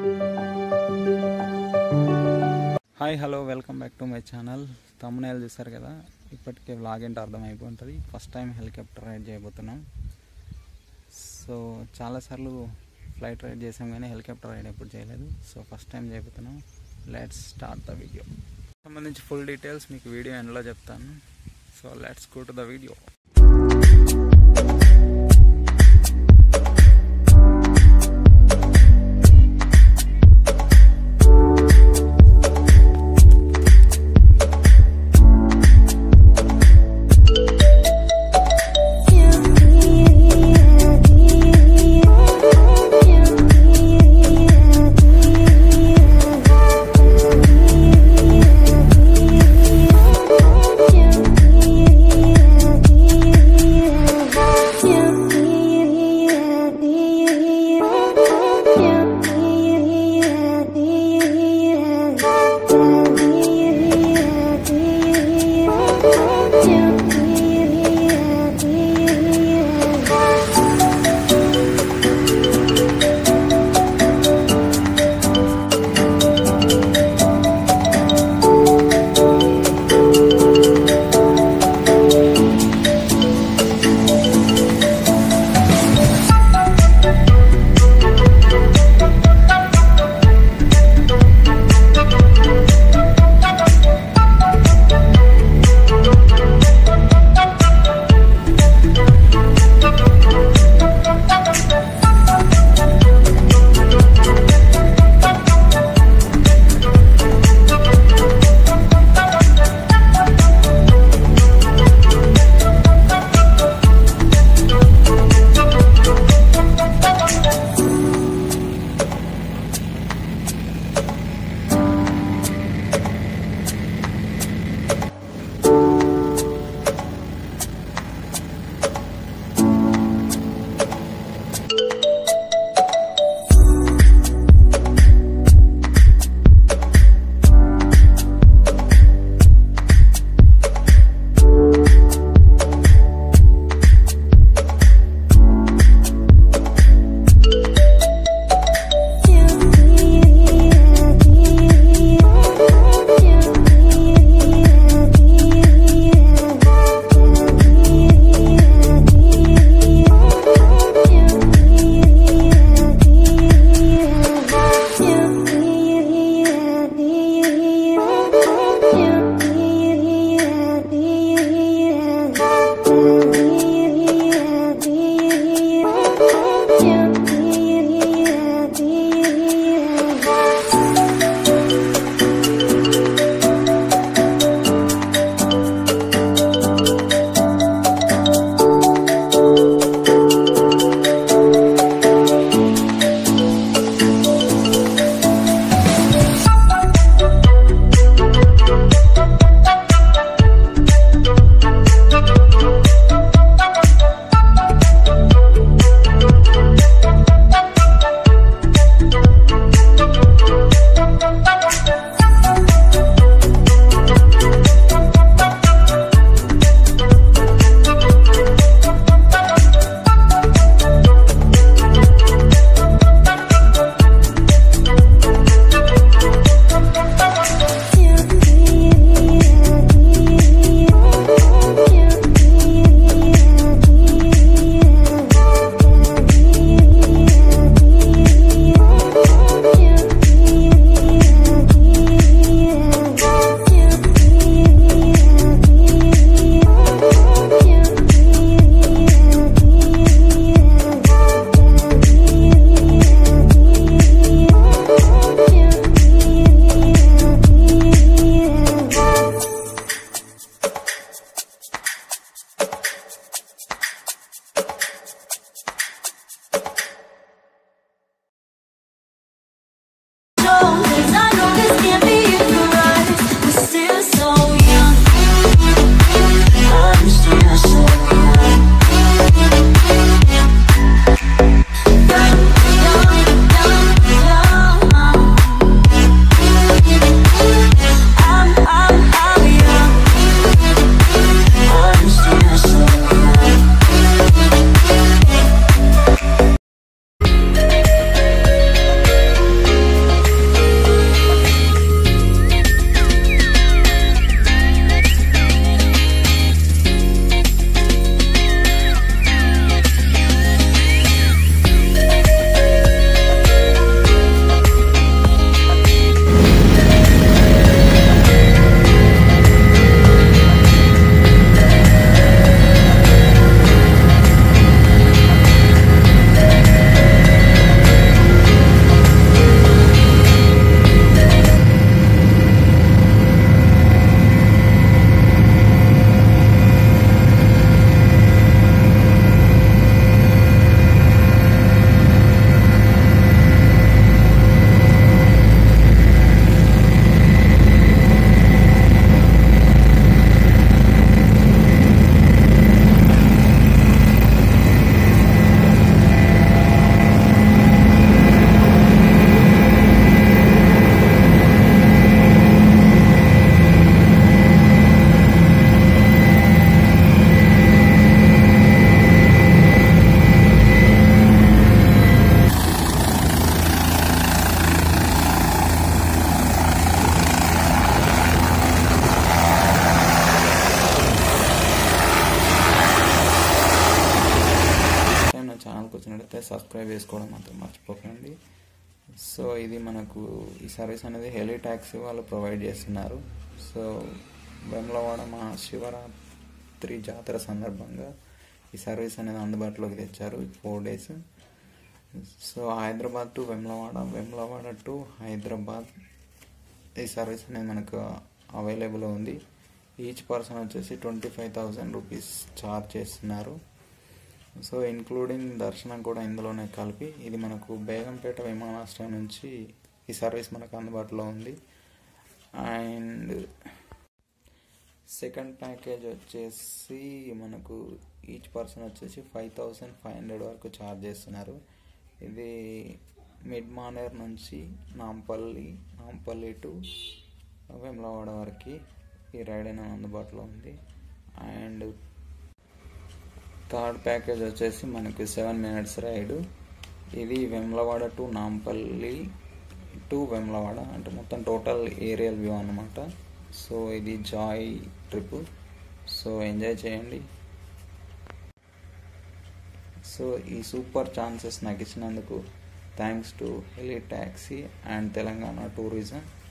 hi hello welcome back to my channel తమ్మునేలు చూసారు కదా ఇప్పటికే వ్లాగ్ ఏంటో అర్థమైపోయి ఉంటుంది ఫస్ట్ టైం హెలికాప్టర్ రైడ్ చేయబోతున్నాం సో చాలాసార్లు ఫ్లైట్ రైడ్ చేసాం కానీ హెలికాప్టర్ రైడ్ ఎప్పుడు చేయలేదు సో ఫస్ట్ టైం చేయబోతున్నాం లెట్స్ స్టార్ట్ ద వీడియో సంబంధించి ఫుల్ డీటెయిల్స్ మీకు వీడియో ఎండ్లో చెప్తాను so let's go to the video subscribe చేసుకోవడం మాత్రం మర్చిపోకండి సో ఇది మనకు ఈ సర్వీస్ అనేది హెలీ ట్యాక్సీ వాళ్ళు ప్రొవైడ్ చేస్తున్నారు సో వేములవాడ మహాశివరాత్రి జాతర సందర్భంగా ఈ సర్వీస్ అనేది అందుబాటులోకి తెచ్చారు four days so Hyderabad to Vemulawada Vemulawada to Hyderabad ఈ సర్వీస్ అనేది మనకు అవైలబుల్ ఉంది ఈచ్ పర్సన్ వచ్చేసి twenty five thousand rupees charge చేస్తున్నారు సో ఇంక్లూడింగ్ దర్శనం కూడా ఇందులోనే కలిపి ఇది మనకు బేగంపేట విమానాశ్రయం నుంచి ఈ సర్వీస్ మనకు అందుబాటులో ఉంది అండ్ సెకండ్ ప్యాకేజ్ వచ్చేసి మనకు ఈచ్ పర్సన్ వచ్చేసి ఫైవ్ థౌసండ్ ఫైవ్ హండ్రెడ్ వరకు ఛార్జ్ చేస్తున్నారు ఇది మిడ్ మానేర్ నుంచి నాంపల్లి నాంపల్లి టు వెమ్లవాడ వరకు ఈ రైడ్ అనేది అందుబాటులో ఉంది అండ్ థర్డ్ ప్యాకేజ్ వచ్చేసి మనకు సెవెన్ మినిట్స్ రైడ్ ఇది వెమ్లవాడ టు నాంపల్లి టు వెమ్లవాడ అంటే మొత్తం టోటల్ ఏరియల్ వ్యూ అనమాట సో ఇది జాయ్ ట్రిప్ సో ఎంజాయ్ చేయండి సో ఈ సూపర్ ఛాన్సెస్ నాకు ఇచ్చినందుకు thanks to heli taxi and Telangana tourism